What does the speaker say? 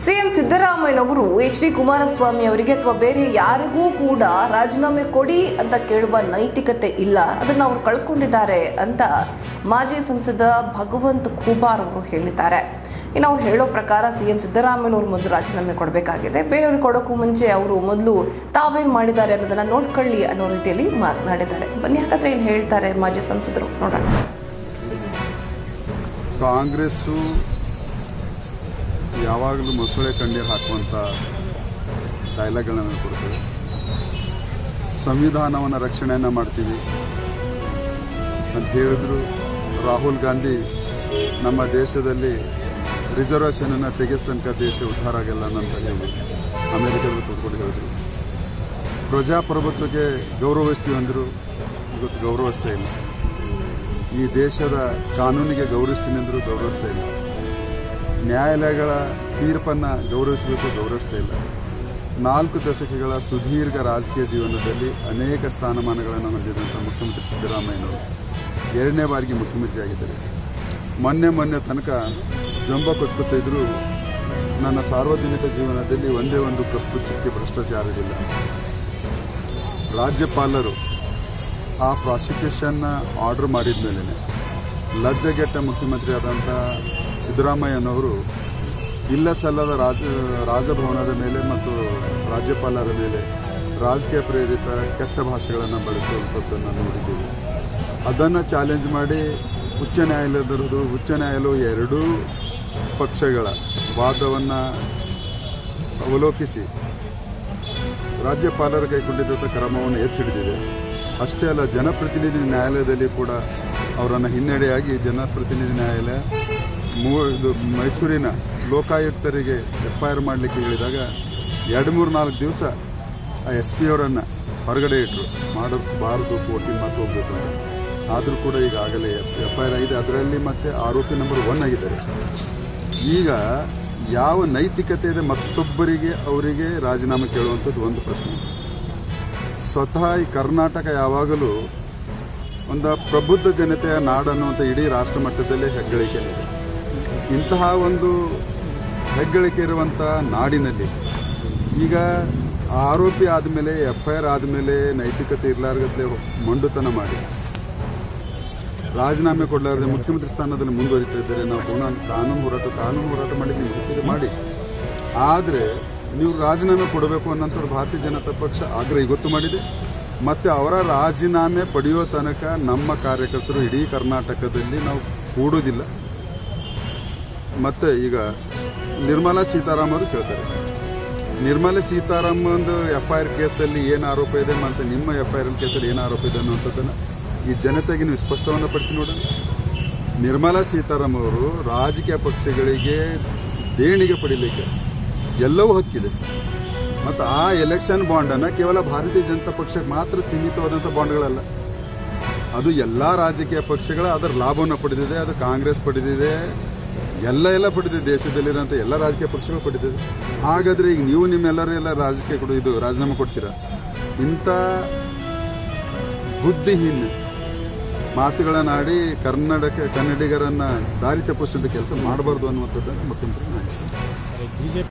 CM ಸಿದ್ದರಾಮಯ್ಯನವರು H D Kumaraswamy ಅವರಿಗೆ ಅಥವಾ ಬೇರೆ ಯಾರಿಗೂ ಕೂಡ ರಾಜೀನಾಮೆ ಕೊಡಿ ಅಂತ ಕೇಳುವ ನೈತಿಕತೆ ಇಲ್ಲ ಅದನ್ನು ಅವರು ಕಳ್ಕೊಂಡಿದ್ದಾರೆ ಅಂತ ಮಾಜಿ ಸಂಸದ ಭಗವಂತ್ ಖೂಬಾರ್ ಅವರು ಹೇಳಿದ್ದಾರೆ ಇನ್ನು ಅವ್ರು ಹೇಳೋ ಪ್ರಕಾರ ಸಿಎಂ ಸಿದ್ದರಾಮಯ್ಯನವರು ಮೊದಲು ರಾಜೀನಾಮೆ ಕೊಡಬೇಕಾಗಿದೆ ಬೇರೆಯವ್ರಿಗೆ ಕೊಡೋಕ್ಕೂ ಮುಂಚೆ ಅವರು ಮೊದಲು ತಾವೇನು ಮಾಡಿದ್ದಾರೆ ಅನ್ನೋದನ್ನ ನೋಡ್ಕೊಳ್ಳಿ ಅನ್ನೋ ರೀತಿಯಲ್ಲಿ ಮಾತನಾಡಿದ್ದಾರೆ ಬನ್ನಿ ಹಾಗಾದ್ರೆ ಏನು ಹೇಳ್ತಾರೆ ಮಾಜಿ ಸಂಸದರು ನೋಡೋಣ ಕಾಂಗ್ರೆಸ್ಸು ಯಾವಾಗಲೂ ಮೊಸಳೆ ಕಣ್ಣೀರು ಹಾಕುವಂಥ ಡೈಲಾಗ್ಗಳನ್ನು ಕೊಡ್ತೇವೆ ಸಂವಿಧಾನವನ್ನು ರಕ್ಷಣೆಯನ್ನು ಮಾಡ್ತೀವಿ ಅಂತ ಹೇಳಿದ್ರು ರಾಹುಲ್ ಗಾಂಧಿ ನಮ್ಮ ದೇಶದಲ್ಲಿ ರಿಸರ್ವೇಷನನ್ನು ತೆಗೆಸ್ ತನಕ ದೇಶ ಉದ್ಧಾರ ಆಗಲ್ಲ ಅಂತ ಹೇಳಿ ಅಮೆರಿಕದಲ್ಲಿ ಕೂತ್ಕೊಂಡು ಹೇಳಿದ್ರು ಪ್ರಜಾಪ್ರಭುತ್ವಕ್ಕೆ ಗೌರವಿಸ್ತೀವಿ ಅಂದರು ಇವತ್ತು ಗೌರವಿಸ್ತಾ ಇಲ್ಲ ಈ ದೇಶದ ಕಾನೂನಿಗೆ ಗೌರವಿಸ್ತೀನಿ ಅಂದರೂ ಗೌರವಿಸ್ತಾ ಇಲ್ಲ ನ್ಯಾಯಾಲಯಗಳ ತೀರ್ಪನ್ನು ಗೌರವಿಸಬೇಕು ಗೌರವಿಸ್ತಾ ಇಲ್ಲ ನಾಲ್ಕು ದಶಕಗಳ ಸುದೀರ್ಘ ರಾಜಕೀಯ ಜೀವನದಲ್ಲಿ ಅನೇಕ ಸ್ಥಾನಮಾನಗಳನ್ನು ಹೊಂದಿದಂಥ ಮುಖ್ಯಮಂತ್ರಿ ಸಿದ್ದರಾಮಯ್ಯನವರು ಎರಡನೇ ಬಾರಿಗೆ ಮುಖ್ಯಮಂತ್ರಿ ಆಗಿದ್ದಾರೆ ಮೊನ್ನೆ ಮೊನ್ನೆ ತನಕ ಜಂಬ ಕೊಚ್ಕೊತಾ ಇದ್ರು ನನ್ನ ಸಾರ್ವಜನಿಕ ಜೀವನದಲ್ಲಿ ಒಂದೇ ಒಂದು ಕಪ್ಪು ಚುಕ್ಕೆ ಭ್ರಷ್ಟಾಚಾರವಿಲ್ಲ ರಾಜ್ಯಪಾಲರು ಆ ಪ್ರಾಸಿಕ್ಯೂಷನ್ನ ಆರ್ಡರ್ ಮಾಡಿದ ಮೇಲೆ ಲಜ್ಜೆಗೆಟ್ಟ ಮುಖ್ಯಮಂತ್ರಿ ಆದಂಥ ಸಿದ್ದರಾಮಯ್ಯನವರು ಇಲ್ಲ ಸಲ್ಲದ ರಾಜ ರಾಜಭವನದ ಮೇಲೆ ಮತ್ತು ರಾಜ್ಯಪಾಲರ ಮೇಲೆ ರಾಜಕೀಯ ಪ್ರೇರಿತ ಕೆಟ್ಟ ಭಾಷೆಗಳನ್ನು ಬಳಸುವಂಥದ್ದನ್ನು ನೋಡಿದ್ದೀವಿ ಅದನ್ನು ಚಾಲೆಂಜ್ ಮಾಡಿ ಉಚ್ಚ ನ್ಯಾಯಾಲಯದರದು ಉಚ್ಚ ನ್ಯಾಯಾಲಯವು ಎರಡೂ ಪಕ್ಷಗಳ ವಾದವನ್ನು ಅವಲೋಕಿಸಿ ರಾಜ್ಯಪಾಲರ ಕೈಗೊಂಡಿದ್ದಂಥ ಕ್ರಮವನ್ನು ಎತ್ತಿ ಹಿಡಿದಿದೆ ಅಷ್ಟೇ ಅಲ್ಲ ಜನಪ್ರತಿನಿಧಿ ನ್ಯಾಯಾಲಯದಲ್ಲಿ ಕೂಡ ಅವರನ್ನು ಹಿನ್ನಡೆಯಾಗಿ ಜನಪ್ರತಿನಿಧಿ ನ್ಯಾಯಾಲಯ ಮೂ ಇದು ಮೈಸೂರಿನ ಲೋಕಾಯುಕ್ತರಿಗೆ ಎಫ್ ಐ ಆರ್ ಮಾಡಲಿಕ್ಕೆ ಹೇಳಿದಾಗ ಎರಡು ಮೂರು ನಾಲ್ಕು ದಿವಸ ಆ ಎಸ್ ಪಿ ಅವರನ್ನು ಹೊರಗಡೆ ಇಟ್ಟರು ಮಾಡಿಸಬಾರ್ದು ಕೋರ್ಟಿಗೆ ಮತ್ತೆ ಹೋಗ್ಬೇಕು ಅಂತ ಆದರೂ ಕೂಡ ಈಗ ಆಗಲೇ ಎಫ್ ಐ ಆರ್ ಆಗಿದೆ ಅದರಲ್ಲಿ ಮತ್ತೆ ಆರೋಪಿ ನಂಬರ್ ಒನ್ ಆಗಿದ್ದಾರೆ ಈಗ ಯಾವ ನೈತಿಕತೆ ಇದೆ ಮತ್ತೊಬ್ಬರಿಗೆ ಅವರಿಗೆ ರಾಜೀನಾಮೆ ಕೇಳುವಂಥದ್ದು ಒಂದು ಪ್ರಶ್ನೆ ಸ್ವತಃ ಈ ಕರ್ನಾಟಕ ಯಾವಾಗಲೂ ಒಂದು ಪ್ರಬುದ್ಧ ಜನತೆಯ ನಾಡನ್ನುವಂಥ ಇಡೀ ರಾಷ್ಟ್ರ ಮಟ್ಟದಲ್ಲೇ ಹೆಗ್ಗಳಿಕೆ ಇದೆ ಇಂತಹ ಒಂದು ಹೆಗ್ಗಳಿಕೆ ಇರುವಂಥ ನಾಡಿನಲ್ಲಿ ಈಗ ಆರೋಪಿ ಆದಮೇಲೆ ಎಫ್ ಐ ಆರ್ ಆದಮೇಲೆ ನೈತಿಕತೆ ಇರಲಾರ್ಗತ್ಲೆ ಮೊಂಡುತನ ಮಾಡಿ ರಾಜೀನಾಮೆ ಕೊಡಲಾರದೆ ಮುಖ್ಯಮಂತ್ರಿ ಸ್ಥಾನದಲ್ಲಿ ಮುಂದುವರಿತಾ ಇದ್ದಾರೆ ನಾವು ಪುನಃ ಕಾನೂನು ಹೋರಾಟ ಕಾನೂನು ಹೋರಾಟ ಮಾಡಿ ನೀವು ಗೊತ್ತಿದೆ ಮಾಡಿ ಆದರೆ ನೀವು ರಾಜೀನಾಮೆ ಕೊಡಬೇಕು ಅನ್ನೋಂಥದ್ದು ಭಾರತೀಯ ಜನತಾ ಪಕ್ಷ ಆಗ್ರಹ ಇವತ್ತು ಮಾಡಿದೆ ಮತ್ತು ಅವರ ರಾಜೀನಾಮೆ ಪಡೆಯೋ ತನಕ ನಮ್ಮ ಕಾರ್ಯಕರ್ತರು ಇಡೀ ಕರ್ನಾಟಕದಲ್ಲಿ ನಾವು ಕೂಡೋದಿಲ್ಲ ಮತ್ತು ಈಗ ನಿರ್ಮಲಾ ಸೀತಾರಾಮ್ ಅವರು ಕೇಳ್ತಾರೆ Nirmala Sitharaman F I R ಕೇಸಲ್ಲಿ ಏನು ಆರೋಪ ಇದೆ ಮತ್ತು ನಿಮ್ಮ ಎಫ್ ಐ ಆರ್ ಕೇಸಲ್ಲಿ ಏನು ಆರೋಪ ಇದೆ ಅನ್ನುವಂಥದ್ದನ್ನು ಈ ಜನತೆಗೆ ನೀವು ಸ್ಪಷ್ಟವನ್ನು ಪಡಿಸಿ ನೋಡೋಣ ನಿರ್ಮಲಾ ಸೀತಾರಾಮ್ ಅವರು ರಾಜಕೀಯ ಪಕ್ಷಗಳಿಗೆ ದೇಣಿಗೆ ಪಡಿಲಿಕ್ಕೆ ಎಲ್ಲವೂ ಹಕ್ಕಿದೆ ಮತ್ತು ಆ ಎಲೆಕ್ಷನ್ ಬಾಂಡನ್ನು ಕೇವಲ ಭಾರತೀಯ ಜನತಾ ಪಕ್ಷಕ್ಕೆ ಮಾತ್ರ ಸೀಮಿತವಾದಂಥ ಬಾಂಡ್ಗಳಲ್ಲ ಅದು ಎಲ್ಲ ರಾಜಕೀಯ ಪಕ್ಷಗಳ ಅದರ ಲಾಭವನ್ನು ಪಡೆದಿದೆ ಅದು ಕಾಂಗ್ರೆಸ್ ಪಡೆದಿದೆ ಎಲ್ಲ ಎಲ್ಲ ಪಡೆದಿದೆ ದೇಶದಲ್ಲಿರೋಂಥ ಎಲ್ಲ ರಾಜಕೀಯ ಪಕ್ಷಗಳು ಪಡೆದಿದೆ ಹಾಗಾದರೆ ಈಗ ನೀವು ನಿಮ್ಮೆಲ್ಲರೂ ಎಲ್ಲ ರಾಜಕೀಯ ಕೊಡು ಇದು ರಾಜೀನಾಮೆ ಕೊಡ್ತೀರಾ ಇಂಥ ಬುದ್ಧಿಹೀನ ಮಾತುಗಳನ್ನಾಡಿ ಕರ್ನಾಟಕ ಕನ್ನಡಿಗರನ್ನ ದಾರಿ ತಪ್ಪಿಸುವಂಥ ಕೆಲಸ ಮಾಡಬಾರ್ದು ಅನ್ನುವಂಥದ್ದನ್ನು ಮುಖ್ಯಮಂತ್ರಿ ನಾನು